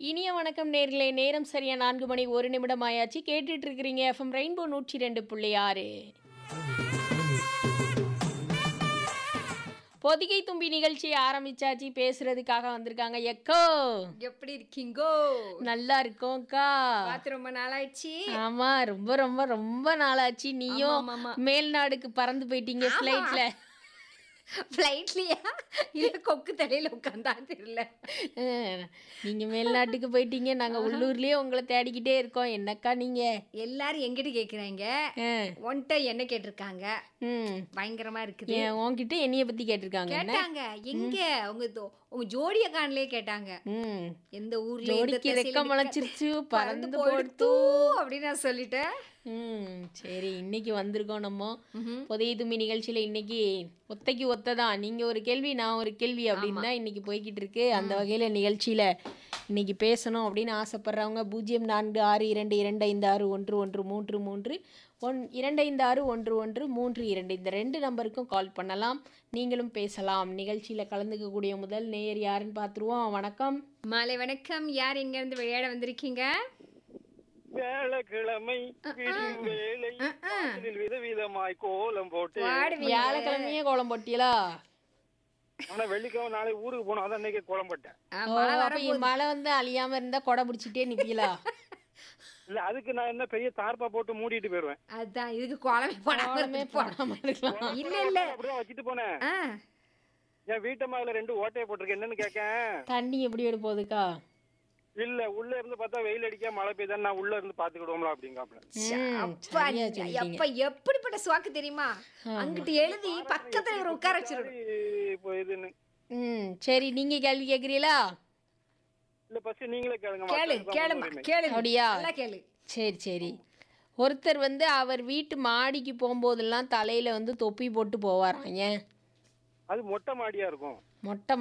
இனிய வணக்கம் நேர்களே நேரம் சரியா நான்கு மணி ஒரு நிமிடம் ஆயாச்சு கேட்டுட்டு இருக்கிறீங்க எஃப்எம் ரெயின்போ நூற்றி ரெண்டு புள்ளி ஆறு பொதிகை தும்பி நிகழ்ச்சி ஆரம்பிச்சாச்சு பேசுறதுக்காக வந்திருக்காங்க எக்கோ எப்படி இருக்கீங்கோ நல்லா இருக்கோம்க்கா பார்த்து ரொம்ப நாளாயிடுச்சு ஆமா ரொம்ப ரொம்ப ரொம்ப நாளாச்சு நீயும் ஆமா, ஆமா. மேல்நாடுக்கு பறந்து போயிட்டீங்க ஃப்ளைட்ல ஃப்ளைட்லயா இல்ல கொக்கு தலையில உட்காந்தா தெரியல நீங்க மேல்நாட்டுக்கு போயிட்டீங்க நாங்க உள்ளூர்லயே உங்களை தேடிக்கிட்டே இருக்கோம் என்னக்கா நீங்க எல்லாரும் எங்கிட்ட கேக்குறாங்க ஆ, ஒன்ட்ட என்ன கேட்டிருக்காங்க ம் பயங்கரமா இருக்குது ஏன் உன்கிட்ட என்னைய பத்தி கேட்டிருக்காங்க என்ன கேட்டாங்க எங்க உங்க தோ- உங்க ஜோடிய காணலே கேட்டாங்க ம் எந்த ஊர்ல எந்த ஜோடிக்கு திசையில ரெக்கம் நிக்க- முளைச்சிருச்சு பறந்து பறந்து போயிடுத்து போடுத்து அப்படின்னு நான் சொல்லிட்டேன் ம் சரி இன்னைக்கு வந்திருக்கோம் நம்ம ம்ஹும். புதைய தும்பி நிகழ்ச்சியில இன்னைக்கு ஒத்தைக்கு ஒத்ததான் நீங்க ஒரு கேள்வி நான் ஒரு கேள்வி அப்படின்னு தான் இன்னைக்கு போய்கிட்டு இருக்கு அந்த வகையில நிகழ்ச்சியில இன்னைக்கு பேசணும் அப்படின்னு ஆசைப்படுறவங்க பூஜ்ஜியம் நான்கு ஆறு இரண்டு இரண்டு ஐந்து ஆறு ஒன்று ஒன்று மூன்று மூன்று ஒன் இரண்டு ஐந்து ஆறு ஒன்று ஒன்று மூன்று இரண்டு இந்த ரெண்டு நம்பருக்கும் கால் பண்ணலாம் நீங்களும் பேசலாம் நிகழ்ச்சியில கலந்துக்கக்கூடிய முதல் நேயர் யாருன்னு பார்த்துருவோம் வணக்கம் மாலை வணக்கம் யார் எங்க இருந்து விளையாட வந்திருக்கீங்க வேலைக்கிழமை விடியும் வேலை வாசலில் விதவிதமாய் கோலம் போட்டு பாடுவீங்க வியாழக்கிழமையே கோலம் போட்டியலா ஆனா வெள்ளிக்கிழமை நாளை ஊருக்கு போனோம் அதான் இன்னைக்கு கோலம் போட்டேன் ஆ, ஓ, மழை அப்ப இ- மழை வந்து அழியாம இருந்தா கொடை பிடிச்சிட்டே நிப்பீங்களா இல்ல அதுக்கு நான் என்ன பெரிய தார்ப்பா போட்டு மூடிட்டு போயிருவேன் அதான் இதுக்கு குழம்பு போடாம கோலமே இருந்துட்டு போலாம். போடாம இருக்கலாம் இல்ல இல்ல அப்படிதான் வச்சுட்டு போனேன் ஆ என் வீட்டு மேல ரெண்டு ஓட்டையை போட்டிருக்கேன் என்னன்னு கேட்கேன் தண்ணி எப்படி விட போகுதுக்கா இல்ல உள்ள இருந்து பார்த்தா வெயில் அடிக்க மழை பெய்தா நான் உள்ள இருந்து பாத்துக்கிடுவோம்ல அப்படிங்காப்ல ம், அப்பா சரியா நீங்க- சொல்லிட்டீங்க. அப்பா எப்படிப்பட்ட சுவாக்கு தெரியுமா அங்கிட்டு எழுதி பக்கத்துல ஒரு உட்கார வச்சிருக்கணும் இப்போ இதுன்னு ம் சரி நீங்க கேள்வி கேக்குறீங்களா இல்ல ஃபர்ஸ்ட் நீங்களே கேளுங்க கேளு மக்களுக்கு தான் கேளுமா உரிமை. கேளு அப்படியா? நல்லா கேளு சரி சரி ஒருத்தர் வந்து அவர் வீட்டு மாடிக்கு போகும்போதெல்லாம் தலையில வந்து தொப்பி போட்டு போவாராம் ஏன் அது மொட்டை மாடியா இருக்கும் மொட்டை